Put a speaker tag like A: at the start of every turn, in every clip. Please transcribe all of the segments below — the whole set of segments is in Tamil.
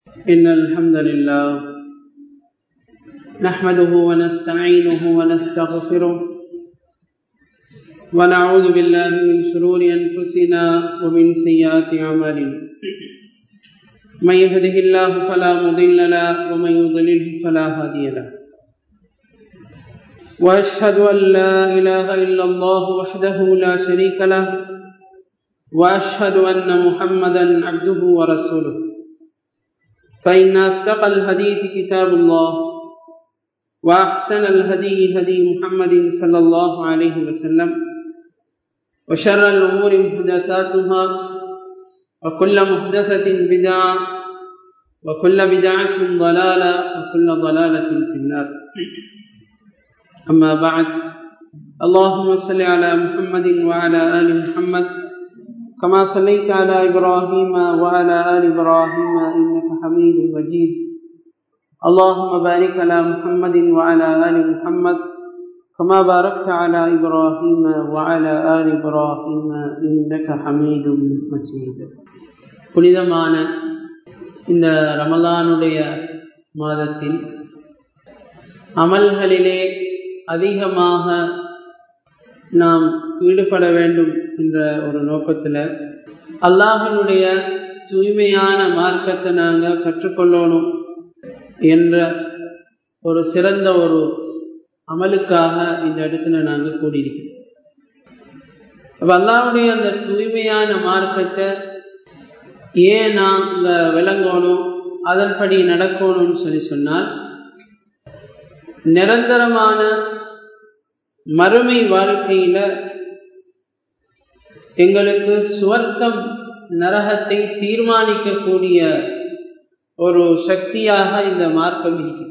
A: إن الحمد لله نحمده ونستعينه ونستغفره ونعوذ بالله من شرور أنفسنا ومن سيئات أعمالنا من يهده الله فلا مضل له ومن يضلله فلا هادي له وأشهد أن لا إله إلا الله وحده لا شريك له وأشهد أن محمدا عبده ورسوله فإن أصدق الحديث كتاب الله وأحسن الهدي هدي محمد صلى الله عليه وسلم وشر الأمور محدثاتها وكل محدثة بدعة وكل بدعة ضلالة وكل ضلالة في النار أما بعد اللهم صل على محمد وعلى آل محمد كما صليت على إبراهيم وعلى آل إبراهيم إنك حميد مجيد اللهم بارك على محمد وعلى آل محمد كما باركت على إبراهيم وعلى آل إبراهيم إنك حميد مجيد புனிதமான இந்த ரமலானுடைய மாதத்தில் அமல்களிலே அதிகமாக நாம் ஈடுபட வேண்டும் என்ற ஒரு நோக்கத்தில் அல்லாஹனுடைய தூய்மையான மார்க்கத்தை நாங்கள் கற்றுக்கொள்ளணும் என்ற ஒரு சிறந்த ஒரு அமலுக்காக இந்த இடத்துல நாங்கள் கூடியிருக்கிறோம் அப்போ அல்லாவுடைய அந்த தூய்மையான மார்க்கத்தை ஏன் நாங்கள் விளங்கணும் அதன்படி நடக்கணும்னு சொல்லி சொன்னால் நிரந்தரமான மறுமை வாழ்க்கையில எங்களுக்கு சுவர்க்கம் நரகத்தை தீர்மானிக்கக்கூடிய ஒரு சக்தியாக இந்த மார்க்கம் இருக்கிறது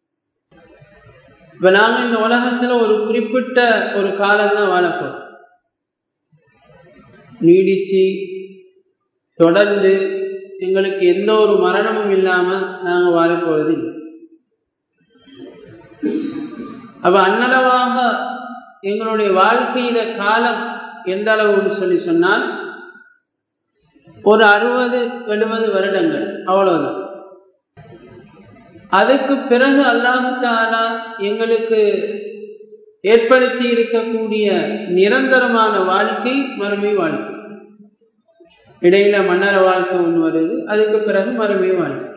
A: இப்ப நாம இந்த உலகத்துல ஒரு குறிப்பிட்ட ஒரு காலம்தான் வாழப்போம் நீடிச்சு தொடர்ந்து எங்களுக்கு எந்த ஒரு மரணமும் இல்லாம நாங்க வாழப்போவது இல்லை அப்ப அன்னளவாக எங்களுடைய வாழ்க்கையில காலம் எந்த அளவுன்னு சொல்லி சொன்னால் ஒரு அறுபது எழுபது வருடங்கள் அவ்வளவுதான் அதுக்கு பிறகு அல்லாஹு தாலா எங்களுக்கு ஏற்படுத்தி இருக்கக்கூடிய நிரந்தரமான வாழ்க்கை மறுமை வாழ்க்கை இடையில மன்னர வாழ்க்கை ஒன்று வருது அதுக்கு பிறகு மறுமை வாழ்க்கை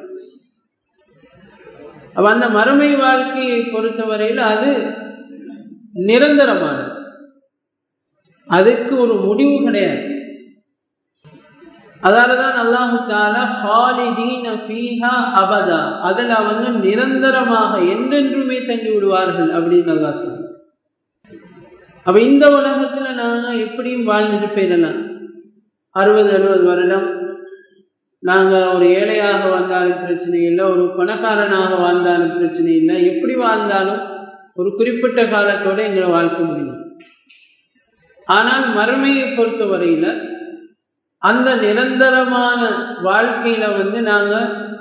A: அப்ப அந்த மறுமை வாழ்க்கையை பொறுத்தவரையில் அது நிரந்தரமானது அதுக்கு ஒரு முடிவு கிடையாது அதாலதான் அல்லாஹு தாலா ஹாலிதீன ஃபீஹா அபதா அதில் அவங்க நிரந்தரமாக என்றென்றுமே தங்கி விடுவார்கள் அப்படின்னு நல்லா சொல்லுங்க அப்ப இந்த உலகத்துல நாங்க எப்படியும் வாழ்ந்துட்டு போயிடலாம் அறுபது எழுபது வருடம் நாங்க ஒரு ஏழையாக வாழ்ந்தாலும் பிரச்சனை இல்லை ஒரு பணக்காரனாக வாழ்ந்தாலும் பிரச்சனை இல்லை எப்படி வாழ்ந்தாலும் ஒரு குறிப்பிட்ட காலத்தோட எங்களை வாழ்க்கை முடியும் ஆனால் மறுமையை பொறுத்தவரையில அந்த நிரந்தரமான வாழ்க்கையில வந்து நாங்க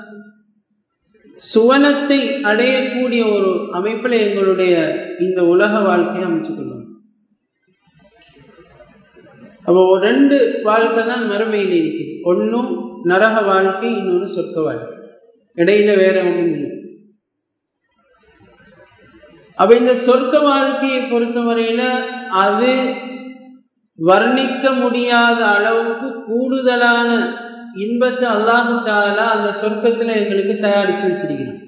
A: சுவனத்தை அடையக்கூடிய ஒரு அமைப்புல எங்களுடைய இந்த உலக வாழ்க்கையை அமைச்சுக்கொள்ளும் அப்போ ரெண்டு வாழ்க்கை தான் மறுமையில் இருக்குது ஒன்றும் நரக வாழ்க்கை இன்னொன்று சொர்க்க வாழ்க்கை இடையில வேற ஒன்றும் இல்லை அப்ப இந்த சொர்க்க வாழ்க்கையை பொறுத்தவரையில அது வர்ணிக்க முடியாத அளவுக்கு கூடுதலான இன்பத்தை அல்லாஹு தாலா அந்த சொர்க்கத்துல எங்களுக்கு தயாரிச்சு வச்சிருக்கிறோம்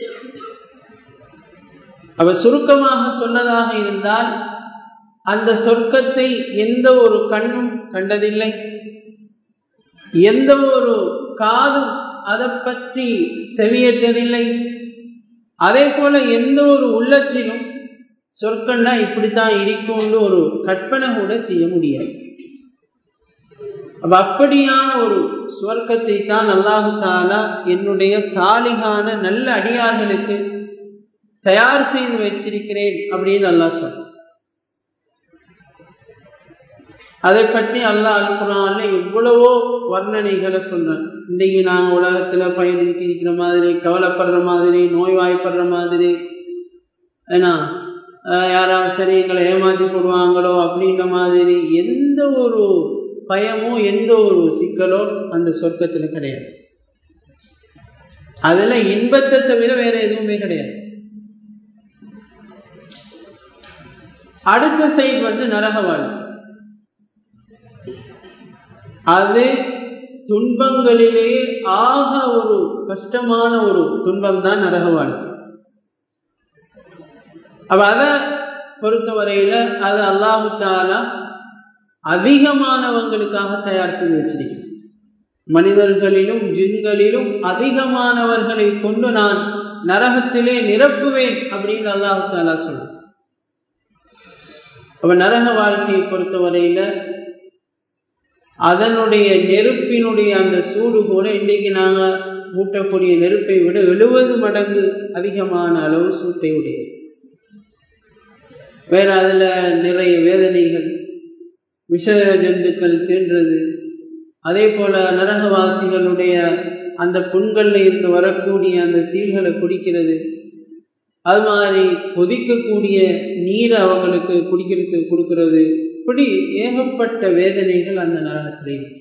A: அவ சுருக்கமாக சொன்னதாக இருந்தால் அந்த சொர்க்கத்தை எந்த ஒரு கண்ணும் கண்டதில்லை எந்த ஒரு காதும் அதை பற்றி செவியேற்றதில்லை அதே போல எந்த ஒரு உள்ளத்திலும் சொற்கள்னா இப்படித்தான் இருக்கும்னு ஒரு கற்பனை கூட செய்ய முடியாது அப்ப அப்படியான ஒரு சுவர்க்கத்தை தான் அல்லாஹு தாலா என்னுடைய சாலிகான நல்ல அடியார்களுக்கு தயார் செய்து வச்சிருக்கிறேன் அப்படின்னு அல்லா சொல் அதை பற்றி அல்லாஹ் அல்குரான்ல எவ்வளவோ வர்ணனைகளை சொன்னான் இன்றைக்கு நாங்கள் உலகத்துல பயணிக்கு இருக்கிற மாதிரி கவலைப்படுற மாதிரி நோய்வாய்ப்படுற மாதிரி ஏன்னா யாராவது சரி எங்களை ஏமாற்றி போடுவாங்களோ அப்படின்ற மாதிரி எந்த ஒரு பயமோ எந்த ஒரு சிக்கலோ அந்த சொர்க்கத்தில் கிடையாது அதுல இன்பத்தை தவிர வேற எதுவுமே கிடையாது அடுத்த சைடு வந்து நரக வாழ்க்கை அது துன்பங்களிலே ஆக ஒரு கஷ்டமான ஒரு துன்பம் தான் நரக வாழ்க்கை அப்ப அதை பொறுத்தவரையில அது அல்லாஹு தாலா அதிகமானவங்களுக்காக தயார் செய்து வச்சிருக்கிறேன் மனிதர்களிலும் ஜின்களிலும் அதிகமானவர்களை கொண்டு நான் நரகத்திலே நிரப்புவேன் அப்படின்னு அல்லாஹு தாலா சொல்ற அப்ப நரக வாழ்க்கையை பொறுத்தவரையில அதனுடைய நெருப்பினுடைய அந்த சூடு கூட இன்றைக்கு நாங்க மூட்டக்கூடிய நெருப்பை விட எழுபது மடங்கு அதிகமான அளவு சூட்டை உடையது வேற அதுல நிறைய வேதனைகள் விஷ ஜந்துக்கள் தீன்றது அதே போல நரகவாசிகளுடைய அந்த புண்கள்ல இருந்து வரக்கூடிய அந்த சீல்களை குடிக்கிறது அது மாதிரி கொதிக்கக்கூடிய நீரை அவங்களுக்கு குடிக்கிறதுக்கு கொடுக்கறது இப்படி ஏகப்பட்ட வேதனைகள் அந்த நரகத்தில் இருக்கு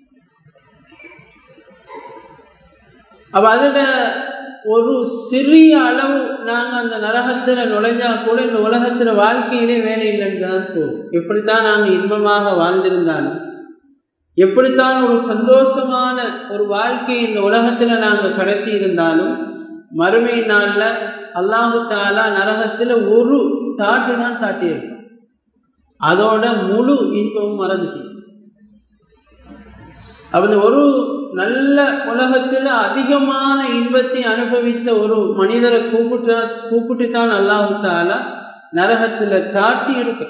A: அப்ப அதுல ஒரு சிறிய அளவு நாங்க அந்த நரகத்துல நுழைஞ்சா கூட இந்த உலகத்துல வாழ்க்கையிலே வேலை இல்லைன்னு தான் போகும் எப்படித்தான் நாங்க இன்பமாக வாழ்ந்திருந்தாலும் எப்படித்தான் ஒரு சந்தோஷமான ஒரு வாழ்க்கையை இந்த உலகத்துல நாங்க கடத்தி இருந்தாலும் மறுமை நாள்ல அல்லாஹு தாலா நரகத்துல ஒரு தாட்டு தான் தாட்டியிருக்கும் அதோட முழு இன்பமும் மறந்துட்டு அப்ப ஒரு நல்ல உலகத்துல அதிகமான இன்பத்தை அனுபவித்த ஒரு மனிதரை கூப்பிட்டு கூப்பிட்டு தான் அல்லாஹு தாலா நரகத்துல தாட்டி எடுக்க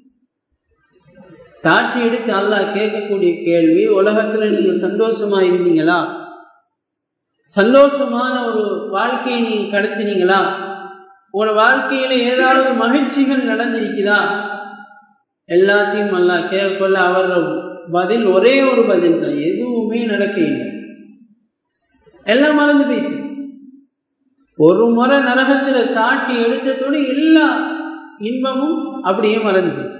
A: தாட்டி எடுத்து அல்லாஹ் கேட்கக்கூடிய கேள்வி உலகத்துல நீங்க சந்தோஷமா இருந்தீங்களா சந்தோஷமான ஒரு வாழ்க்கையை நீங்க கடத்தினீங்களா உங்களோட வாழ்க்கையில ஏதாவது மகிழ்ச்சிகள் நடந்திருக்குதா எல்லாத்தையும் அல்லா கேட்கொள்ள அவர் பதில் ஒரே ஒரு பதில் தான் எதுவுமே நடக்க இல்லை எல்லாம் மறந்து போயிடுச்சு ஒரு முறை நரகத்துல தாட்டி எடுத்ததோடு எல்லா இன்பமும் அப்படியே மறந்து போயிடுச்சு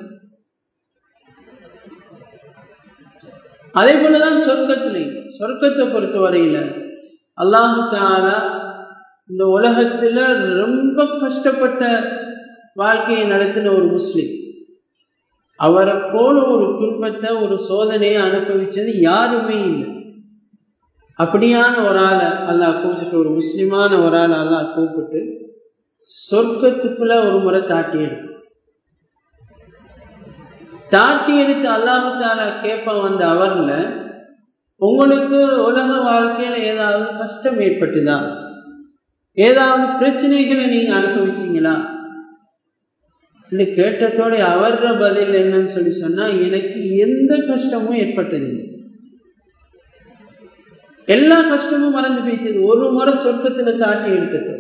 A: அதே போலதான் சொர்க்கத்திலே சொர்க்கத்தை பொறுத்த வரையில அல்லாஹு தாலா இந்த உலகத்துல ரொம்ப கஷ்டப்பட்ட வாழ்க்கையை நடத்தின ஒரு முஸ்லிம் அவரை போல ஒரு துன்பத்தை ஒரு சோதனையை அனுபவிச்சது யாருமே இல்லை அப்படியான ஒரு ஆளை அல்லாஹ் கூப்பிட்டு ஒரு முஸ்லிமான ஒரு ஆளை அல்லாஹ் கூப்பிட்டு சொர்க்கத்துக்குள்ள ஒரு முறை தாட்டி எடுக்கும் தாட்டி எடுத்து அல்லாஹு தாலா கேட்ப வந்த அவர்ல உங்களுக்கு உலக வாழ்க்கையில ஏதாவது கஷ்டம் ஏற்பட்டுதா ஏதாவது பிரச்சனைகளை நீங்க அனுபவிச்சீங்களா இல்லை கேட்டதோட அவர்ற பதில் என்னன்னு சொல்லி சொன்னா எனக்கு எந்த கஷ்டமும் ஏற்பட்டதில்லை எல்லா கஷ்டமும் மறந்து போயிட்டது ஒரு முறை சொர்க்கத்துல தாட்டி எடுத்தது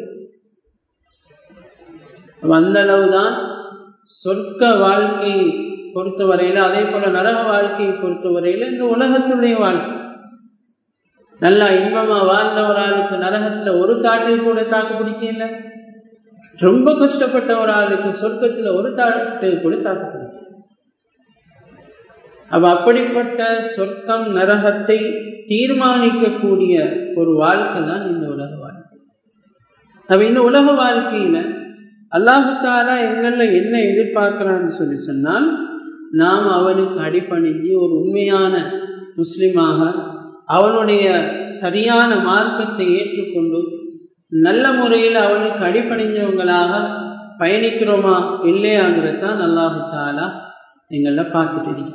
A: அந்த அளவுதான் சொர்க்க வாழ்க்கை பொறுத்தவரையில அதே போல நரக வாழ்க்கையை பொறுத்தவரையில இந்த உலகத்துடைய வாழ்க்கை நல்லா இன்பமா வாழ்ந்த ஒரு ஆளுக்கு நரகத்துல ஒரு தாட்டை கூட தாக்கு பிடிக்கல ரொம்ப கஷ்டப்பட்ட ஒரு ஆளுக்கு சொர்க்கத்துல ஒரு தாட்டை கூட தாக்கு பிடிக்கல அப்ப அப்படிப்பட்ட சொர்க்கம் நரகத்தை தீர்மானிக்கக்கூடிய ஒரு வாழ்க்கை தான் இந்த உலக வாழ்க்கை அப்ப இந்த உலக வாழ்க்கையில அல்லாஹாலா எங்கள்ல என்ன எதிர்பார்க்கிறான்னு சொல்லி சொன்னால் நாம் அவனுக்கு அடிப்பணிஞ்சு ஒரு உண்மையான முஸ்லிமாக அவனுடைய சரியான மார்க்கத்தை ஏற்றுக்கொண்டு நல்ல முறையில் அவனுக்கு அடிப்பணிஞ்சவங்களாக பயணிக்கிறோமா இல்லையாங்கிறது தான் அல்லாஹு தாலா எங்களை பார்த்துட்டு இருக்கிறோம்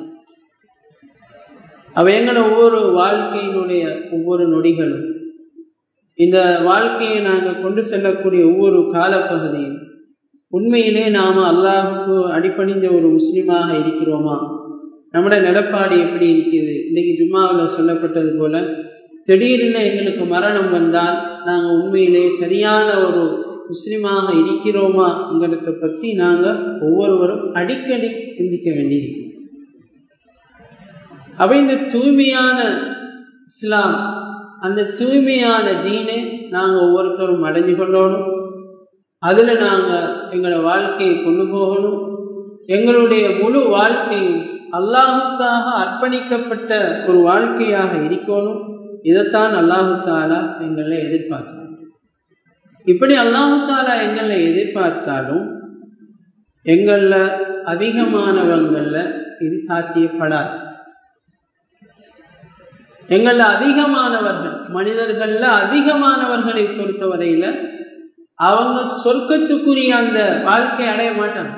A: அவ எங்களை ஒவ்வொரு வாழ்க்கையினுடைய ஒவ்வொரு நொடிகளும் இந்த வாழ்க்கையை நாங்கள் கொண்டு செல்லக்கூடிய ஒவ்வொரு காலப்பகுதியும் உண்மையிலே நாம அல்லாஹுக்கு அடிப்பணிந்த ஒரு முஸ்லீமாக இருக்கிறோமா நம்முடைய நிலப்பாடு எப்படி இருக்குது இன்னைக்கு ஜும்மாவில் சொல்லப்பட்டது போல திடீரென எங்களுக்கு மரணம் வந்தால் நாங்கள் உண்மையிலே சரியான ஒரு முஸ்லீமாக இருக்கிறோமாங்கிறத பற்றி நாங்கள் ஒவ்வொருவரும் அடிக்கடி சிந்திக்க வேண்டியிருக்கு அப்ப இந்த தூய்மையான இஸ்லாம் அந்த தூய்மையான தீனை நாங்கள் ஒவ்வொருத்தரும் அடைஞ்சு கொள்ளணும் அதில் நாங்கள் எங்களோட வாழ்க்கையை கொண்டு போகணும் எங்களுடைய முழு வாழ்க்கையும் அல்லாஹுக்காக அர்ப்பணிக்கப்பட்ட ஒரு வாழ்க்கையாக இருக்கணும் இதைத்தான் அல்லாஹு தாலா எங்களை எதிர்பார்க்கிறோம் இப்படி அல்லாஹாலா எங்களை எதிர்பார்த்தாலும் எங்களில் அதிகமானவங்களில் இது சாத்தியப்படாது எங்களில் அதிகமானவர்கள் மனிதர்கள்ல அதிகமானவர்களை பொறுத்தவரையில அவங்க சொர்க்கத்துக்குரிய அந்த வாழ்க்கை அடைய மாட்டாங்க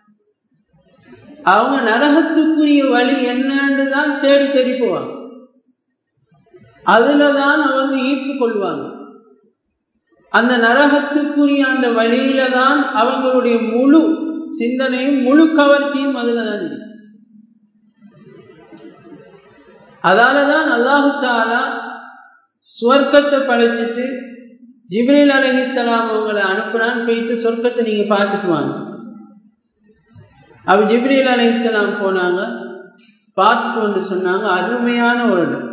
A: அவங்க நரகத்துக்குரிய வழி என்னன்னு தான் தேடி தேடி போவாங்க அதுல தான் அவங்க ஈர்ப்பு கொள்வாங்க அந்த நரகத்துக்குரிய அந்த வழியில தான் அவங்களுடைய முழு சிந்தனையும் முழு கவர்ச்சியும் அதுல தான் இருக்கு அதால தான் அல்லாஹு தாலா ஸ்வர்க்கத்தை படைச்சிட்டு ஜிப்ரீல் அலஹிசலாம் அவங்களை அனுப்புனான்னு போயிட்டு சொர்க்கத்தை நீங்க பார்த்துட்டு வாங்க அவ ஜிப்ரீல் அலஹிசலாம் போனாங்க பார்த்துட்டு வந்து சொன்னாங்க அருமையான ஒரு இடம்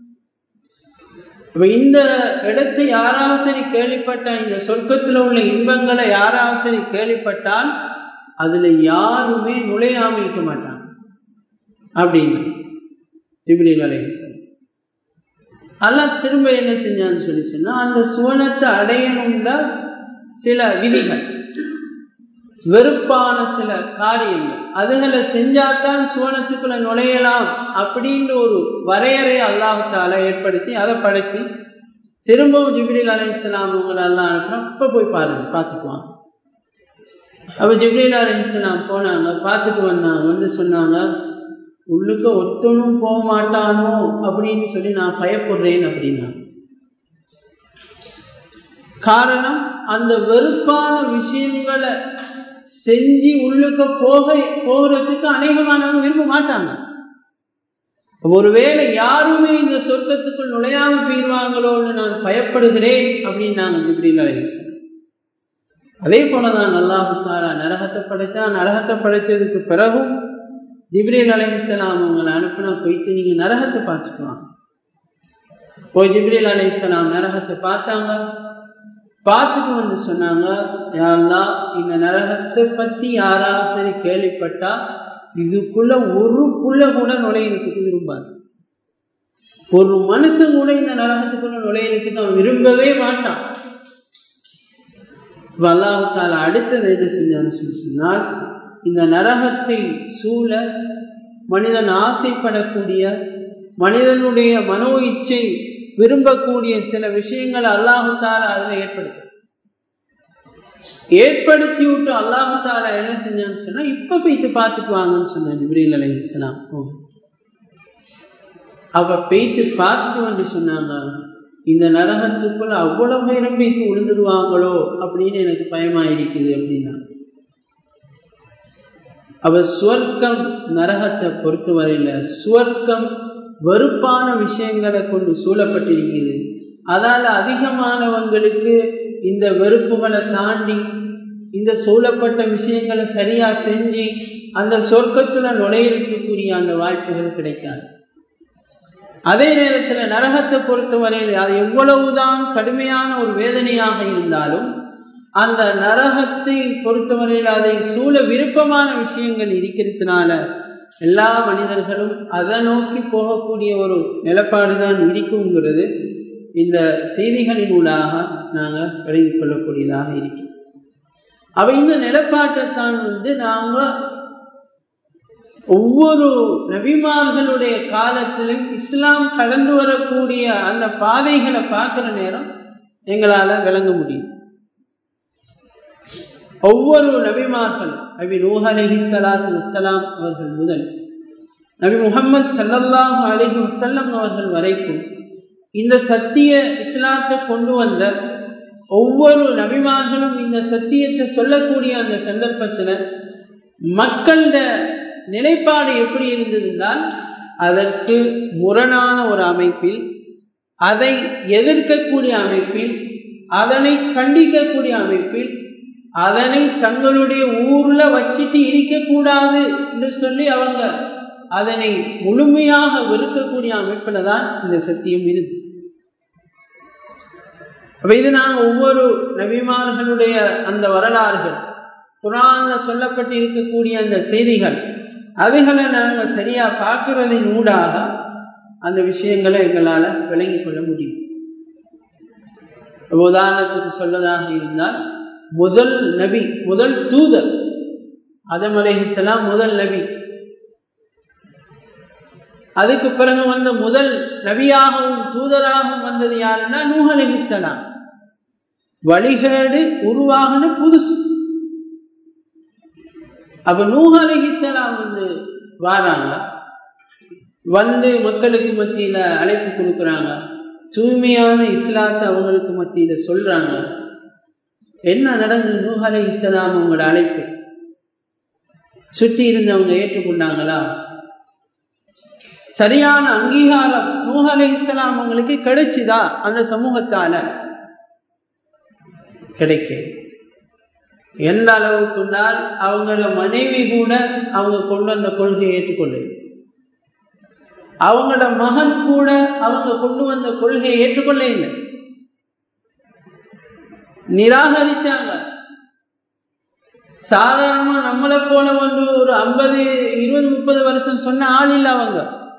A: இப்ப இந்த இடத்தை யாராவது சரி கேள்விப்பட்ட இந்த சொர்க்கத்தில் உள்ள இன்பங்களை யாராவது சரி கேள்விப்பட்டால் அதுல யாருமே நுழையாம இருக்க மாட்டாங்க அப்படின்னு ஜிப்ரீல் அலைஹிஸ்ஸலாம் அல்லாஹ் திரும்ப என்ன செஞ்சான்னு சொல்லி சொன்னா அந்த சுவனத்தை அடையணும்ல சில விதிகள் வெறுப்பான சில காரியங்கள் அதுகளை செஞ்சாதான் சுவனத்துக்குள்ள நுழையலாம் அப்படின்ற ஒரு வரையறை அல்லாஹால ஏற்படுத்தி அதை படைச்சு திரும்பவும் ஜிப்ரீல் அலைஹிஸ்ஸலாம் உங்களை எல்லாம் அனுப்புறோம் இப்ப போய் பாருங்க பார்த்துக்குவாங்க அப்ப ஜிப்ரீல் அலைஹிஸ்ஸலாம் போனாங்க பார்த்துட்டு வந்தாங்க வந்து சொன்னாங்க உள்ளுக்கு ஒத்தனும் போக மாட்டானோ அப்படின்னு சொல்லி நான் பயப்படுறேன் அப்படின்னா காரணம் அந்த வெறுப்பான விஷயங்களை செஞ்சு உள்ளுக்க போக போகிறதுக்கு அநேகமானவங்க விரும்ப மாட்டாங்க ஒருவேளை யாருமே இந்த சொர்க்கத்துக்குள் நுழையாம போயிடுவாங்களோன்னு நான் பயப்படுகிறேன் அப்படின்னு நாங்கள் ஜிப்ரீல் அலைஹிஸ்ஸலாம் அதே போலதான் அல்லாஹு தாலா நரகத்தை படைச்சா நரகத்தை படைச்சதுக்கு பிறகும் ஜிப்ரீல் அலைஹிஸ்ஸலாம் அவங்களை அனுப்பினா போயிட்டு நீங்க நரகத்தை பார்த்துக்கலாம் போய் ஜிப்ரீல் அலைஹிஸ்ஸலாம் நரகத்தை பார்த்தாங்க பார்த்துட்டு வந்து சொன்னாங்க யாரெல்லாம் இந்த நரகத்தை பத்தி யாராவது சரி கேள்விப்பட்டா இதுக்குள்ள ஒரு புள்ள கூட நுழையிறதுக்கு விரும்பாது ஒரு மனுஷன் கூட இந்த நரகத்துக்குள்ள நுழையிறதுக்கு அவன் விரும்பவே மாட்டான் அல்லாஹால அடுத்தது என்ன செஞ்சான்னு சொல்லி சொன்னால் இந்த நரகத்தை சூழ மனிதன் ஆசைப்படக்கூடிய மனிதனுடைய மனோ இச்சை விரும்பக்கூடிய சில விஷயங்களை அல்லாஹால அதில் ஏற்படுத்த ஏற்படுத்தி விட்டு அல்லாஹால என்ன செஞ்சான்னு சொன்னா இப்ப போய்த்து பார்த்துட்டு வாங்கன்னு சொன்னான் ஜிப்ரீல் அலி இஸ்லாம் அவ போயிட்டு பார்த்துட்டு வந்து சொன்னாங்க இந்த நரகத்துக்குள்ள அவ்வளவு பேரும் போய்த்து விழுந்துடுவாங்களோ அப்படின்னு எனக்கு பயமா இருக்குது அப்படின்னா அவ சுவர்க்கம் நரகத்தை பொறுத்தவரையில சுவர்க்கம் வெறுப்பான விஷயங்களை கொண்டு சூழப்பட்டிருக்கிறது அதால அதிகமானவங்களுக்கு இந்த வெறுப்புகளை தாண்டி இந்த சூழப்பட்ட விஷயங்களை சரியா செஞ்சு அந்த சொர்க்கத்துல நுழையிறதுக்குரிய அந்த வாய்ப்புகள் கிடைக்காது அதே நேரத்தில் நரகத்தை பொறுத்தவரையில் அது எவ்வளவுதான் கடுமையான ஒரு வேதனையாக இருந்தாலும் அந்த நரகத்தை பொறுத்தவரையில் அதை சூழ விருப்பமான விஷயங்கள் இருக்கிறதுனால எல்லா மனிதர்களும் அதை நோக்கி போகக்கூடிய ஒரு நிலப்பாடு தான் இருக்குங்கிறது இந்த செய்திகளின் ஊடாக நாங்கள் விளங்கிக் கொள்ளக்கூடியதாக இருக்கிறோம் அவ இந்த நிலப்பாட்டைத்தான் வந்து நாங்கள் ஒவ்வொரு நபிமார்களுடைய காலத்திலும் இஸ்லாம் கடந்து வரக்கூடிய அந்த பாதைகளை பார்க்குற நேரம் எங்களால் விளங்க முடியும் ஒவ்வொரு நபிமார்கள் நபி நூஹ் அலிஹி சலாத்து வசலாம் அவர்கள் முதல் நபி முகமது சல்லல்லாஹு அலிஹி வசல்லம் அவர்கள் வரைக்கும் இந்த சத்திய இஸ்லாத்தை கொண்டு வந்த ஒவ்வொரு நபிமார்களும் இந்த சத்தியத்தை சொல்லக்கூடிய அந்த சந்தர்ப்பத்தில் மக்களோட நிலைப்பாடு எப்படி இருந்ததுனால் அதற்கு முரணான ஒரு அமைப்பில் அதை எதிர்க்கக்கூடிய அமைப்பில் அதனை கண்டிக்கக்கூடிய அமைப்பில் அதனை தங்களுடைய ஊர்ல வச்சுட்டு இருக்கக்கூடாது என்று சொல்லி அவங்க அதனை முழுமையாக வெறுக்கக்கூடிய அமைப்புல தான் இந்த சத்தியம் இருக்கு அப்ப இது நாங்கள் ஒவ்வொரு நபிமார்களுடைய அந்த வரலாறுகள் குரான்ல சொல்லப்பட்டு இருக்கக்கூடிய அந்த செய்திகள் அதுகளை நாங்கள் சரியா பார்க்கறதின் ஊடாக அந்த விஷயங்களை எங்களால் விளங்கிக் கொள்ள முடியும் உதாரணத்துக்கு சொல்லதாக இருந்தால் முதல் நபி முதல் தூதர் அதம் அலைஹிஸ்லாம் முதல் நபி அதுக்கு பிறகு வந்த முதல் நபியாகவும் தூதராகவும் வந்தது யாருன்னா நூஹ் அலைஹிஸ்லாம் வழிகேடு உருவாகின புதுசு அப்ப நூஹ் அலைஹிஸ்லாம் வந்து வாராங்க வந்து மக்களுக்கு மத்தியில அழைப்பு கொடுக்குறாங்க தூய்மையான இஸ்லாத்தை அவங்களுக்கு மத்தியில சொல்றாங்க என்ன நடந்தது நூஹ் அலை இஸ்லாம் அவங்களோட அழைப்பு சுற்றி இருந்தவங்க ஏற்றுக்கொண்டாங்களா சரியான அங்கீகாரம் நூஹ் அலை இஸ்லாம் அவங்களுக்கு கிடைச்சுதா அந்த சமூகத்தால கிடைக்க எந்த அளவுக்குனால் அவங்கள மனைவி கூட அவங்க கொண்டு வந்த கொள்கையை ஏற்றுக்கொள்ள அவங்களோட மகன் கூட அவங்க கொண்டு வந்த கொள்கையை ஏற்றுக்கொள்ள இல்லை நிராகரிச்சாங்க சாதாரணமா நம்மளை போல வந்து ஒரு ஐம்பது இருபது முப்பது வருஷம் சொன்ன ஆள் இல்லை அவங்க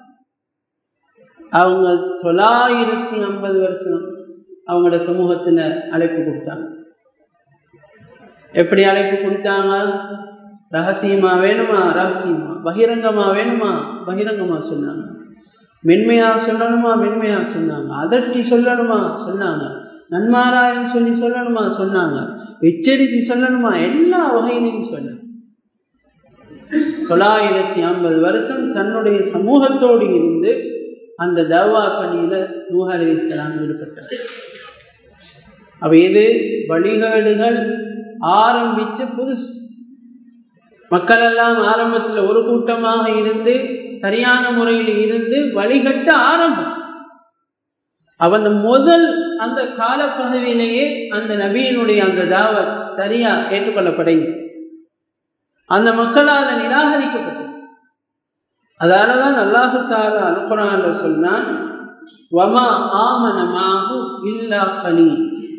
A: அவங்க தொள்ளாயிரத்தி ஐம்பது வருஷம் அவங்களோட சமூகத்துல அழைப்பு கொடுத்தாங்க எப்படி அழைப்பு கொடுத்தாங்க ரகசியமா வேணுமா ரகசியமா பகிரங்கமா வேணுமா பகிரங்கமா சொன்னாங்க மென்மையா சொல்லணுமா மென்மையா சொன்னாங்க அதட்டி சொல்லணுமா சொன்னாங்க நன்மாராயம் சொல்லி சொல்லணுமா சொன்னாங்க எச்சரித்து சொல்லணுமா எல்லா வகையிலையும் சொன்னாங்க தொள்ளாயிரத்தி ஐம்பது வருஷம் தன்னுடைய சமூகத்தோடு இருந்து அந்த தவா பணியில நூஹ் அலி இஸ்லாம் ஈடுபட்டார் அப்ப இது வழிகாடுகள் ஆரம்பிச்ச புதுசு மக்கள் எல்லாம் ஆரம்பத்துல ஒரு கூட்டமாக இருந்து சரியான முறையில் இருந்து வழிகட்ட ஆரம்பம் அவன் முதல் அந்த காலப்பகுதியிலேயே அந்த நபியினுடைய அந்த தாவத் சரியா ஏற்றுக்கொள்ளப்படையும் அந்த மக்களால் நிராகரிக்கப்பட்டது அதனாலதான் அல்லாஹு தாலா அனுப்புறான் சொன்னான் வமா ஆமனமாகு இல்லா கலி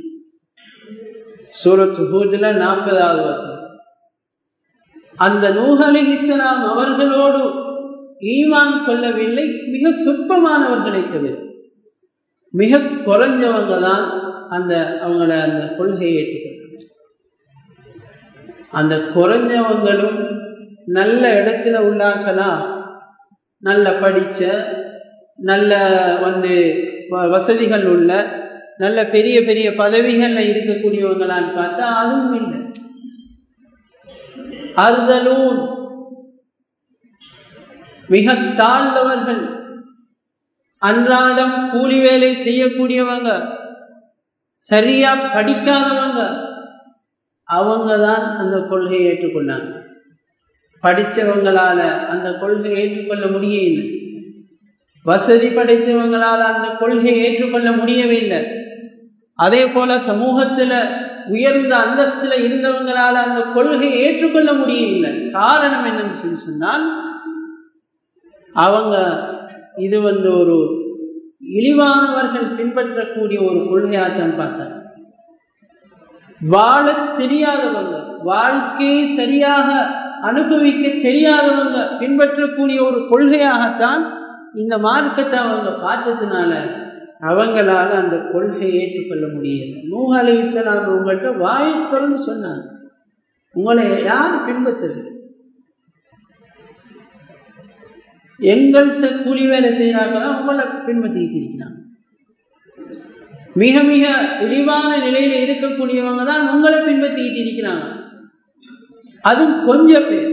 A: சூரத் ஹூஜ்ல நாற்பதாவது வசனம் அந்த நூஹ் அலி இஸ்லாம் அவர்களோடு ஈமான் கொள்ளவில்லை மிக சொற்பமானவர்களை தவிர மிக குறைஞ்சவங்க தான் அந்த அவங்கள அந்த கொள்கையை ஏற்றுக்கொண்டாங்க அந்த குறைஞ்சவங்களும் நல்ல இடத்துல உள்ளாக்கலாம் நல்ல படிச்ச நல்ல வந்து வசதிகள் உள்ள நல்ல பெரிய பெரிய பதவிகள்ல இருக்கக்கூடியவங்களான்னு பார்த்தா அதுவும் இல்லை அறுதலூன் மிக தாழ்ந்தவர்கள் அன்றாடம் கூலி வேலை செய்யக்கூடியவங்க சரியா படிக்காதவங்க அவங்க தான் அந்த கொள்கையை ஏற்றுக்கொண்டாங்க படித்தவங்களால அந்த கொள்கையை ஏற்றுக்கொள்ள முடியவில்லை வசதி படைத்தவங்களால அந்த கொள்கையை ஏற்றுக்கொள்ள முடியவில்லை அதே போல சமூகத்துல உயர்ந்த அந்தஸ்துல இருந்தவங்களால அந்த கொள்கையை ஏற்றுக்கொள்ள முடியவில்லை காரணம் என்னன்னு சொல்லி சொன்னால் அவங்க இது வந்து ஒரு இழிவானவர்கள் பின்பற்றக்கூடிய ஒரு கொள்கையாத்தான் பார்த்தாங்க வாழ தெரியாதவங்க வாழ்க்கையை சரியாக அனுபவிக்க தெரியாதவங்க பின்பற்றக்கூடிய ஒரு கொள்கையாகத்தான் இந்த மார்க்கத்தை அவங்க பார்த்ததுனால அவங்களால அந்த கொள்கையை ஏற்றுக்கொள்ள முடியல நூஹ் அலி இஸ்லாம் உங்கள்கிட்ட வாயை திறந்து சொன்னாங்க உங்களை யார் பின்பற்றுது எங்கள்கிட்ட கூலி வேலை செய்கிறாங்களா உங்களை பின்பற்றிட்டு இருக்கிறாங்க மிக மிக இழிவான நிலையில இருக்கக்கூடியவங்க தான் உங்களை பின்பற்றிக்கிட்டு இருக்கிறாங்க அதுவும் கொஞ்சம் பேர்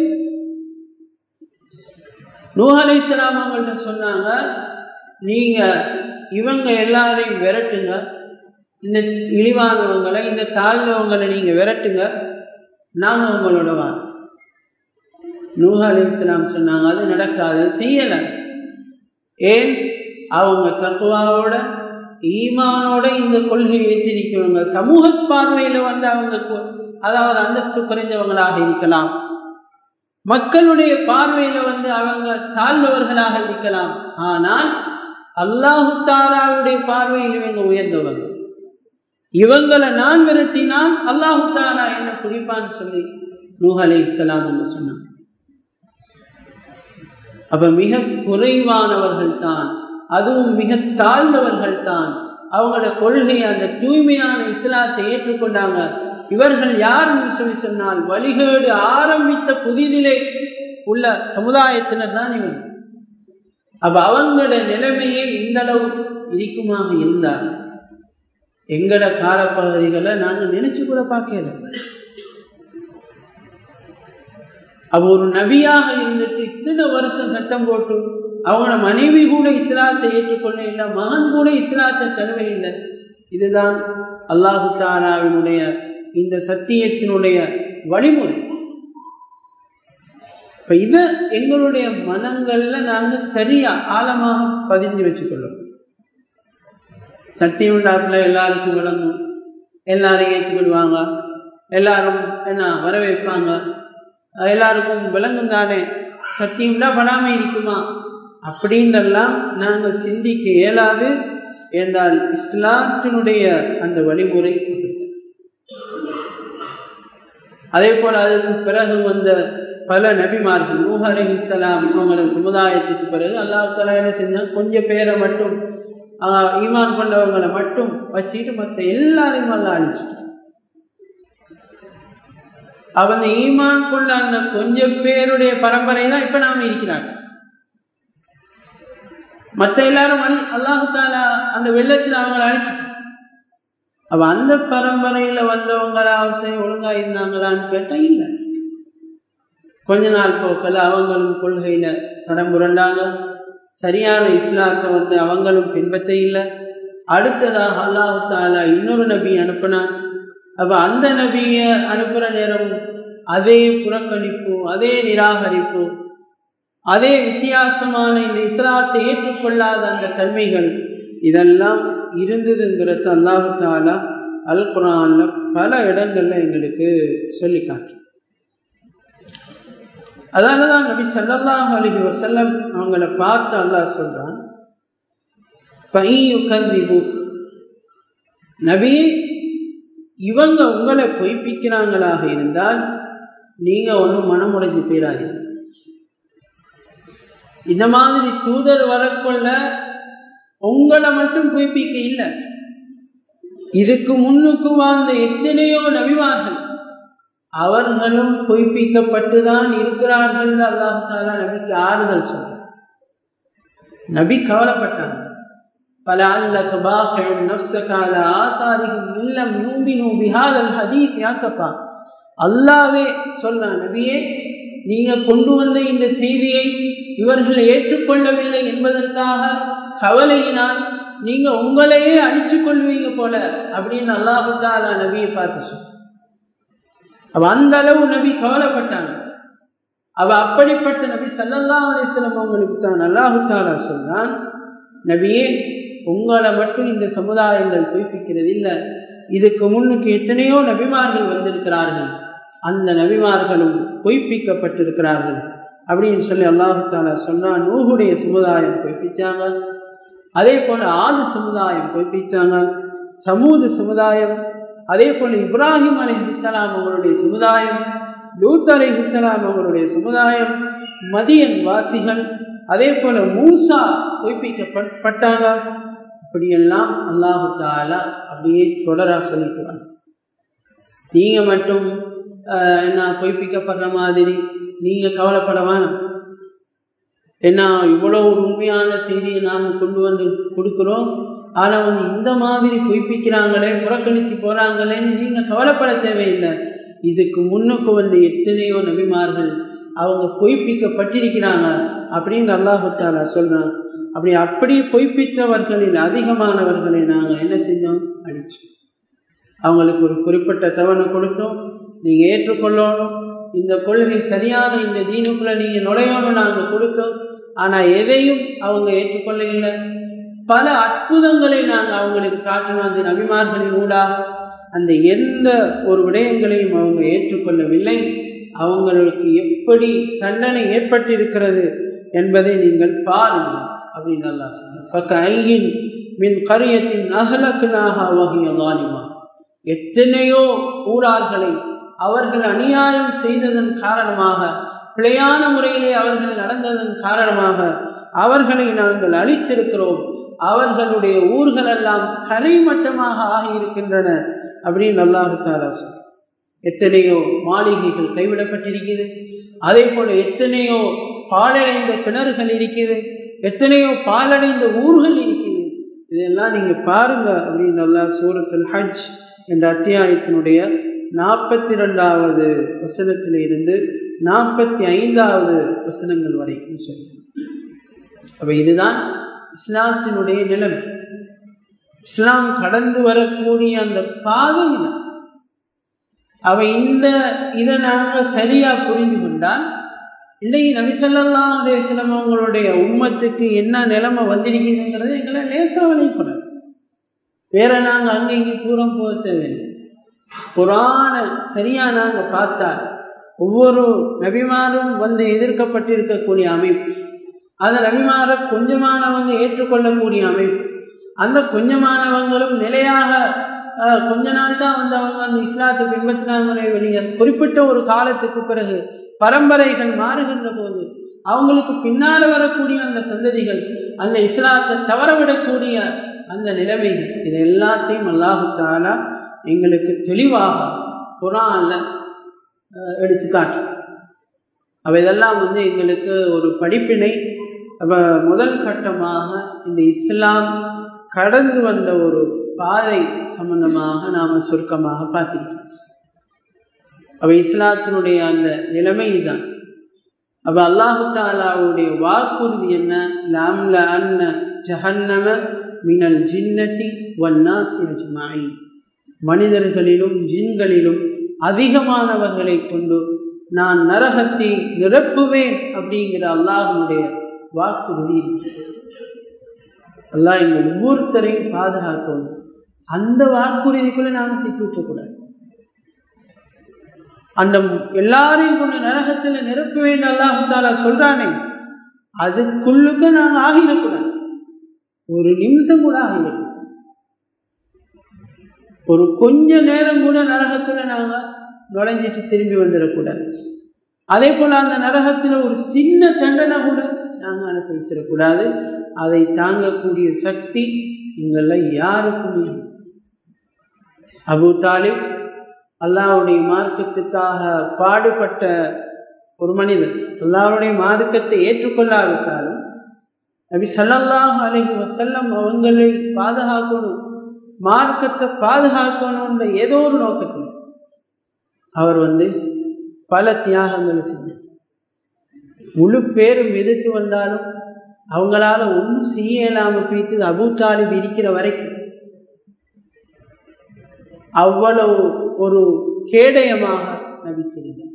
A: நூஹலை இஸ்லாம் அவங்கள்ட்ட சொன்னாங்க நீங்க இவங்க எல்லாரையும் விரட்டுங்க இந்த இழிவானவங்களை இந்த தாழ்ந்தவங்களை நீங்க விரட்டுங்க நாங்க உங்களோட வாங்க நூஹ் அலி இஸ்லாம் சொன்னாங்க அது நடக்காது செய்யல ஏன் அவங்க தக்குவாவோட ஈமானோட இந்த கொள்கையை ஏற்றிருக்கிறவங்க சமூக பார்வையில வந்து அவங்க அதாவது அந்தஸ்து குறைந்தவங்களாக இருக்கலாம் மக்களுடைய பார்வையில வந்து அவங்க தாழ்ந்தவர்களாக இருக்கலாம் ஆனால் அல்லாஹு தாலாவுடைய பார்வையில் இவங்க உயர்ந்தவங்க இவங்களை நான் விரட்டினால் அல்லாஹு தாலா என்ன குடிப்பான்னு சொல்லி நூஹ் அலி இஸ்லாம் என்று சொன்னாங்க அப்ப மிக குறைவானவர்கள் தான் அதுவும் மிக தாழ்ந்தவர்கள் தான் அவங்களோட கொள்கை அந்த தூய்மையான இஸ்லாத்தை ஏற்றுக்கொண்டாங்க இவர்கள் யாருன்னு சொல்லி சொன்னால் வழிகேடு ஆரம்பித்த புதிதிலே உள்ள சமுதாயத்தினர் தான் இவங்க அப்ப அவங்களோட நிலைமையே இந்த அளவு இருக்குமாக இருந்தார் எங்கட காலப்பகுதிகளை நாங்க நினைச்சு கூட பார்க்கல அவ ஒரு நபியாக இருந்துட்டு இத்தனை வருஷம் சட்டம் போட்டு அவங்களோட மனைவி கூட இஸ்லாத்தை ஏற்றுக்கொள்ள இல்லை மகன் கூட இஸ்லாத்தை தழுவ இல்லை இதுதான் அல்லாஹு தாலாவினுடைய இந்த சத்தியத்தினுடைய வழிமுறை இப்ப இத எங்களுடைய மனங்கள்ல நாங்க சரியா ஆழமாக பதிஞ்சு வச்சுக்கொள்ளணும் சத்தியம் உண்டாப்புல எல்லாருக்கும் விளங்கும் எல்லாரும் ஏற்றுக்கொள்வாங்க எல்லாரும் என்ன வரவேற்பாங்க எல்லாருக்கும் விளங்கும் தானே சத்தியம்னா படாம இருக்குமா அப்படின்றெல்லாம் நாங்கள் சிந்திக்க இயலாது என்றால் இஸ்லாத்தினுடைய அந்த வழிமுறை அதே போல அதுக்கு பிறகு வந்த பல நபிமார்கள் நூஹ் அலி இஸ்லாம் அவங்களோட சமுதாயத்துக்கு பிறகு அல்லாஹ் தலா என்ன செஞ்சால் கொஞ்சம் பேரை மட்டும் ஈமான் கொண்டவங்களை மட்டும் வச்சுட்டு மற்ற எல்லாரையும் அல்ல அழிச்சிட்டு அவங்க ஈமான் கொண்ட அந்த கொஞ்சம் பேருடைய பரம்பரை தான் இப்ப நாம இருக்கிறாங்க மற்ற எல்லாரும் அழி அல்லாஹு தாலா அந்த வெள்ளத்தில் அவங்களை அழிச்சிட்டு அவ அந்த பரம்பரையில வந்தவங்களா அவசியம் ஒழுங்கா இருந்தாங்களான்னு கேட்டா இல்லை கொஞ்ச நாள் போக்கல அவங்களும் கொள்கையில கடம்புரண்டாங்க சரியான இஸ்லாத்தை வந்து அவங்களும் பின்பற்ற இல்லை அடுத்ததாக அல்லாஹு தாலா இன்னொரு நபி அனுப்பினான் அப்ப அந்த நபிய அனுப்புற நேரம் அதே புறக்கணிப்பு அதே நிராகரிப்பு அதே வித்தியாசமான இந்த இஸ்லாத்தை ஏற்றுக்கொள்ளாத அந்த தன்மைகள் இதெல்லாம் இருந்ததுங்கிறது அல்லாஹு தாலா அல் குரான்ல பல இடங்கள்ல எங்களுக்கு சொல்லி காட்டு அதனாலதான் நபி சல்லாஹ் அலஹி வசல்லம் அவங்கள பார்த்து அல்லாஹ் சொல்றான் பையுகந்திபு நபி இவங்க உங்களை பொய்ப்பிக்கிறாங்களாக இருந்தால் நீங்க ஒன்றும் மனமுடைஞ்சு போயிடாதீங்க இந்த மாதிரி தூதர் வரக்கொள்ள உங்களை மட்டும் பொய்ப்பிக்க இல்லை இதுக்கு முன்னுக்கு வாழ்ந்த எத்தனையோ நபிமார்கள் அவர்களும் பொய்ப்பிக்கப்பட்டுதான் இருக்கிறார்கள் அல்லாஹு தாலா நபிக்கு ஆறுதல் சொல்ற நபி கவலைப்பட்டாங்க பல அல்லக்கு பாஃபியும் நப்சகால ஆசாரிகும் இல்லம் யூபினு பிஹாதல் ஹதீஸ் யாசப்பா அல்லாவே சொல்றான் நபியே நீங்க கொண்டு வந்த இந்த செய்தியை இவர்கள் ஏற்றுக்கொள்ளவில்லை என்பதற்காக கவலையினால் நீங்க உங்களையே அழிச்சு கொள்வீங்க போல அப்படின்னு அல்லாஹு தாலா நபியை பார்த்து சொன்ன அவ அந்த அளவு நபி கவலைப்பட்டாங்க அவ அப்படிப்பட்ட நபி சல்லல்லா அலிஸ்லம் அவங்களுக்கு தான் அல்லாஹு தாலா சொன்னான் நபியே உங்களை மட்டும் இந்த சமுதாயங்கள் பொய்ப்பிக்கிறது இல்லை இதுக்கு முன்னுக்கு எத்தனையோ நபிமார்கள் வந்திருக்கிறார்கள் அந்த நபிமார்களும் பொய்ப்பிக்கப்பட்டிருக்கிறார்கள் அப்படின்னு சொல்லி அல்லாஹு தாலா சொன்னா நூகுடைய சமுதாயம் பொய்ப்பிச்சாங்க அதே போல ஆது சமுதாயம் பொய்ப்பிச்சாங்க சமூது சமுதாயம் அதே போல இப்ராஹிம் அலி இஸ்லாம் அவங்களுடைய சமுதாயம் லூத் அலி இஸ்லாம் அவங்களுடைய சமுதாயம் மதியன் வாசிகள் அதே போல மூசா பொய்ப்பிக்கப்பட்டாங்க அப்படியெல்லாம் அல்லாஹு தாலா அப்படியே தொடரா சொல்லிக்குவாங்க நீங்க மட்டும் என்ன பொய்ப்பிக்கப்படுற மாதிரி நீங்க கவலைப்பட வேணாம் ஏன்னா இவ்வளவு ஒரு உண்மையான செய்தியை நாம் கொண்டு வந்து கொடுக்குறோம் ஆனா வந்து இந்த மாதிரி பொய்ப்பிக்கிறாங்களே புறக்கணிச்சு போறாங்களேன்னு நீங்க கவலைப்பட தேவையில்லை இதுக்கு முன்னுக்கு வந்து எத்தனையோ நபிமார்கள் அவங்க பொய்ப்பிக்கப்பட்டிருக்கிறாங்க அப்படின்னு அல்லாஹுத்தாலா சொல்றான் அப்படி அப்படி பொய்ப்பித்தவர்களில் அதிகமானவர்களை நாங்கள் என்ன செஞ்சோம் அடிச்சோம் அவங்களுக்கு ஒரு குறிப்பிட்ட தவணை கொடுத்தோம் நீங்க ஏற்றுக்கொள்ளணும் இந்த கொள்கை சரியான இந்த தீனுக்குள்ள நீங்க நுழையணும் நாங்கள் கொடுத்தோம் ஆனா எதையும் அவங்க ஏற்றுக்கொள்ள இல்லை பல அற்புதங்களை நாங்கள் அவங்களுக்கு காட்டணும் அந்த நபிமார்களின் ஊடாக அந்த எந்த ஒரு விடயங்களையும் அவங்க ஏற்றுக்கொள்ளவில்லை அவங்களுக்கு எப்படி தண்டனை ஏற்பட்டிருக்கிறது என்பதை நீங்கள் பாருங்கள் அப்படின்னு நல்லா சொன்னார் பக்க ஐயின் மின் கரியத்தின் அகலக்குனாக வகைய வாலிமா எத்தனையோ ஊரார்களை அவர்கள் அநியாயம் செய்ததன் காரணமாக பிழையான முறையிலே அவர்கள் நடந்ததன் காரணமாக அவர்களை நாங்கள் அழித்திருக்கிறோம் அவர்களுடைய ஊர்கள் எல்லாம் தரைமட்டமாக ஆகியிருக்கின்றன அப்படின்னு அல்லாஹு தாலா சொல் எத்தனையோ மாளிகைகள் கைவிடப்பட்டிருக்கிறது அதே போல எத்தனையோ பாலடைந்த கிணறுகள் இருக்கிறது எத்தனையோ பாலடைந்த ஊர்கள் இருக்கிறது இதெல்லாம் நீங்க பாருங்க அப்படின்னு நல்லா சூரத்துல் ஹஜ் என்ற அத்தியாயத்தினுடைய நாற்பத்தி ரெண்டாவது வசனத்தில இருந்து நாற்பத்தி ஐந்தாவது வசனங்கள் வரைக்கும் சொல்லி அப்ப இதுதான் இஸ்லாத்தினுடைய நிலைமை இஸ்லாம் கடந்து வரக்கூடிய அந்த பாதை தான் அவ இந்த இதை நாங்க சரியா புரிந்து கொண்டால் இன்னைக்கு நபிசல்லாம் அலேஸ்லம் அவங்களுடைய உம்மத்துக்கு என்ன நிலைமை வந்திருக்குதுங்கிறது எங்களை லேசா விளைப்படாது வேற நாங்க அங்க இங்க தூரம் போக தேவையில்லை குரான சரியா நாங்க பார்த்தால் ஒவ்வொரு நபிமாரும் வந்து எதிர்க்கப்பட்டிருக்கக்கூடிய அமைப்பு அந்த நபிமார கொஞ்சமானவங்க ஏற்றுக்கொள்ளக்கூடிய அமைப்பு அந்த கொஞ்சமானவங்களும் நிலையாக கொஞ்ச நாள் தான் வந்து அவங்க அந்த இஸ்லாத்தை பின்பற்றினாங்களே வெளியே குறிப்பிட்ட ஒரு காலத்துக்கு பிறகு பரம்பரைகள் மாறுகின்ற போது அவங்களுக்கு பின்னால வரக்கூடிய அந்த சந்ததிகள் அந்த இஸ்லாத்தை தவறவிடக்கூடிய அந்த நிலைமைகள் இது எல்லாத்தையும் அல்லாஹு தாலா எங்களுக்கு தெளிவாக குரான்ல எடுத்து காட்டும் அவ இதெல்லாம் வந்து எங்களுக்கு ஒரு படிப்பினை அவ முதல் கட்டமாக இந்த இஸ்லாம் கடந்து வந்த ஒரு பாதை சம்பந்தமாக நாம சுருக்கமாக பார்த்திருக்கோம் அவ இஸ்லாத்தினுடைய அந்த நிலைமை தான் அவ அல்லாஹு தாலாவுடைய வாக்குறுதி என்ன லாம்ல அன்ன ஜஹன்னம மினல் ஜின்னதி வன்னாசி அஜ்மாயின் மனிதர்களிலும் ஜின்களிலும் அதிகமானவர்களை கொண்டு நான் நரகத்தை நிரப்புவேன் அப்படிங்கிற அல்லாஹனுடைய வாக்குறுதி இருக்கிறது அல்லாஹ் எங்க ஒவ்வொருத்தரையும் பாதுகாக்கணும் அந்த வாக்குறுதிக்குள்ள நாம சிக்கிவிட்டக்கூடாது அந்த எல்லாரையும் கொண்டு நரகத்துல நிரப்ப வேண்டும் அல்லாஹு தாலா சொல்றானே அதுக்குள்ளுக்கு நாங்க ஆகிடக்கூடாது ஒரு நிமிஷம் கூட ஆகிடக்கூடாது ஒரு கொஞ்ச நேரம் கூட நரகத்துல நாங்க நுழைஞ்சிட்டு திரும்பி வந்துடக்கூடாது அதே போல அந்த நரகத்துல ஒரு சின்ன தண்டனை கூட நாங்க அனுபவிச்சிடக்கூடாது அதை தாங்கக்கூடிய சக்தி எங்கள யாருக்குமே அபு தாலிப் அல்லாவுடைய மார்க்கத்துக்காக பாடுபட்ட ஒரு மனிதன் அல்லாவுடைய மார்க்கத்தை ஏற்றுக்கொள்ளாவிட்டாலும் நபி சல்லல்லாஹ் அலைஹி வசல்லம் அவங்களை பாதுகாக்கணும் மார்க்கத்தை பாதுகாக்கணும்ன்ற ஏதோ ஒரு நோக்கத்தில் அவர் வந்து பல தியாகங்களை செஞ்சார் முழு பேரும் எதிர்த்து வந்தாலும் அவங்களால ஒன்றும் செய்ய இயலாம போய்த்து அபு தாலிப் இருக்கிற வரைக்கும் அவ்வளவு ஒரு கேடயமாக நபித்திருந்தார்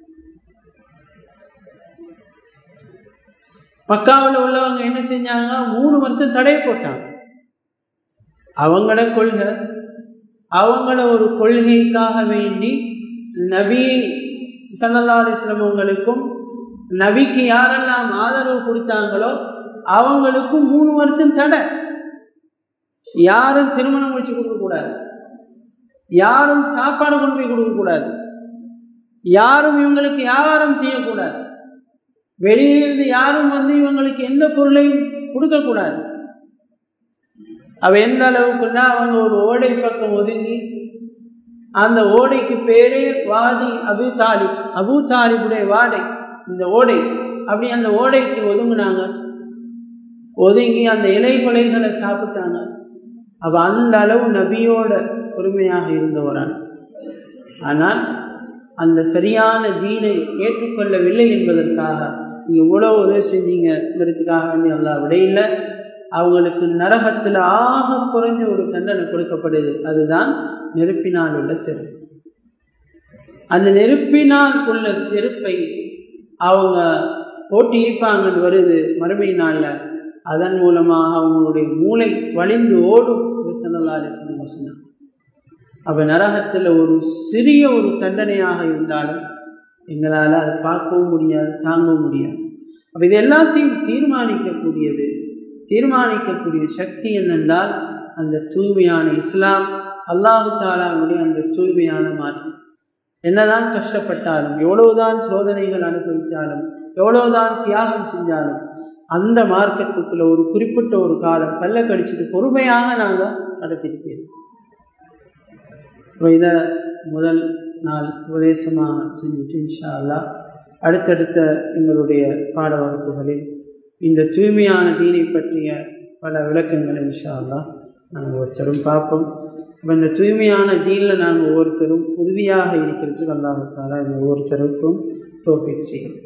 A: மக்காவில் உள்ளவங்க என்ன செஞ்சாங்க மூணு வருஷம் தடை போட்டாங்க அவங்கள கொள்கை அவங்கள ஒரு கொள்கைக்காக வேண்டி நபி சல்லா அலிஸ்லம் அவங்களுக்கும் நபிக்கு யாரெல்லாம் ஆதரவு கொடுத்தாங்களோ அவங்களுக்கும் மூணு வருஷம் தடை யாரும் திருமணம் முடிச்சு கொடுக்க கூடாது யாரும் சாப்பாடு கொண்டு போய் கொடுக்க கூடாது யாரும் இவங்களுக்கு வியாபாரம் செய்யக்கூடாது வெளியிலிருந்து யாரும் வந்து இவங்களுக்கு எந்த பொருளையும் கொடுக்கக்கூடாது அவ எந்த அளவுக்குன்னா அவங்க ஒரு ஓடை பக்கம் ஒதுங்கி அந்த ஓடைக்கு பேரே வாதி அபு தாலிப் அபு தாலிபுடைய வாடை இந்த ஓடை அப்படி அந்த ஓடைக்கு ஒதுங்கினாங்க ஒதுங்கி அந்த இலை கொலைகளை சாப்பிட்டாங்க அவ அந்த அளவு நபியோட பொறுமையாக இருந்தவரான் ஆனால் அந்த சரியான தீனை ஏற்றுக்கொள்ளவில்லை என்பதற்காக நீங்க இவ்வளவு உதவி செஞ்சீங்கிறதுக்காக வேண்டி அல்லா விடையில அவங்களுக்கு நரகத்தில் ஆக குறைஞ்ச ஒரு தண்டனை கொடுக்கப்படுது அதுதான் நெருப்பினால் உள்ள செருப்பு அந்த நெருப்பினால் உள்ள செருப்பை அவங்க போட்டி ஈர்ப்பாங்கன்னு வருது மறுமை நாளில் அதன் மூலமாக அவங்களுடைய மூளை வலிந்து ஓடும் சல்லல்லாலே சொன்னாங்க அப்ப நரகத்தில் ஒரு சிறிய ஒரு தண்டனையாக இருந்தாலும் எங்களால் அதை பார்க்கவும் முடியாது தாங்கவும் முடியாது அப்ப இது எல்லாத்தையும் தீர்மானிக்கக்கூடியது தீர்மானிக்கக்கூடிய சக்தி என்னென்றால் அந்த தூய்மையான இஸ்லாம் அல்லாஹு தாலாவுடைய அந்த தூய்மையான மாற்றம் என்னதான் கஷ்டப்பட்டாலும் எவ்வளவுதான் சோதனைகள் அனுபவித்தாலும் எவ்வளவுதான் தியாகம் செஞ்சாலும் அந்த மார்க்கத்துக்குள்ள ஒரு குறிப்பிட்ட ஒரு காலம் கல்ல கடிச்சிட்டு பொறுமையாக நாங்கள் நடத்திட்டு போயிருக்கோம் இதை முதல் நாள் உபதேசமாக செஞ்சுட்டு இன்ஷா அல்லா அடுத்தடுத்த எங்களுடைய பாட வகுப்புகளில் இந்த தூய்மையான தீனை பற்றிய பல விளக்கங்களை இன்ஷா அல்லா நாங்கள் ஒருத்தரும் பார்ப்போம் இப்போ இந்த தூய்மையான தீனில் நாங்கள் ஒவ்வொருத்தரும் உறுதியாக இருக்கிறதுக்கு அல்லாஹால ஒவ்வொருத்தருக்கும் தோப்பிக் செய்யும்